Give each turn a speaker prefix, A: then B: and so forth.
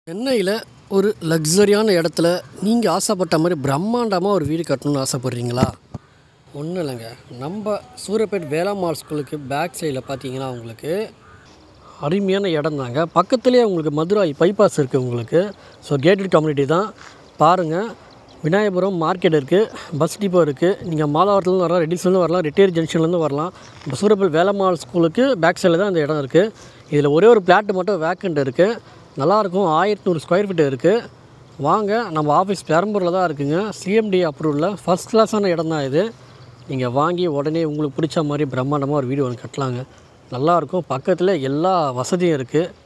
A: சென்னையில் ஒரு லக்ஸரியான இடத்துல நீங்கள் ஆசைப்பட்ட மாதிரி பிரம்மாண்டமாக ஒரு வீடு கட்டணும்னு ஆசைப்பட்றீங்களா ஒன்றும் இல்லைங்க நம்ம சூரப்பேட் வேளாமால் ஸ்கூலுக்கு பேக் சைடில் பார்த்தீங்கன்னா உங்களுக்கு அருமையான இடம் தாங்க பக்கத்துலேயே உங்களுக்கு மதுரை பைபாஸ் இருக்குது உங்களுக்கு ஸோ கேட்டட் கம்யூனிட்டி தான் பாருங்கள் விநாயகபுரம் மார்க்கெட் இருக்குது பஸ் டிப்போ இருக்குது நீங்கள் மாதாவரத்துலேருந்து வரலாம் ரெட்டிஸ்லேருந்து வரலாம் ரிட்டையர் ஜங்ஷன்லேருந்து வரலாம் இப்போ சூரப்பேட் வேலம்மாள் ஸ்கூலுக்கு பேக் சைடில் தான் இந்த இடம் இருக்குது இதில் ஒரே ஒரு பிளாட் மட்டும் வேக்கண்ட் இருக்குது நல்லாயிருக்கும் ஆயிரத்தி நூறு ஸ்கொயர் ஃபீட் இருக்குது வாங்க நம்ம ஆஃபீஸ் பெரம்பூரில் தான் இருக்குங்க சிஎம்டி அப்ரூவலில் ஃபஸ்ட் கிளாஸான இடம் தான் இது நீங்கள் வாங்கி உடனே உங்களுக்கு பிடிச்ச மாதிரி பிரம்மாண்டமாக ஒரு வீடு ஒன்று கட்டலாங்க நல்லாயிருக்கும் பக்கத்தில் எல்லா வசதியும் இருக்குது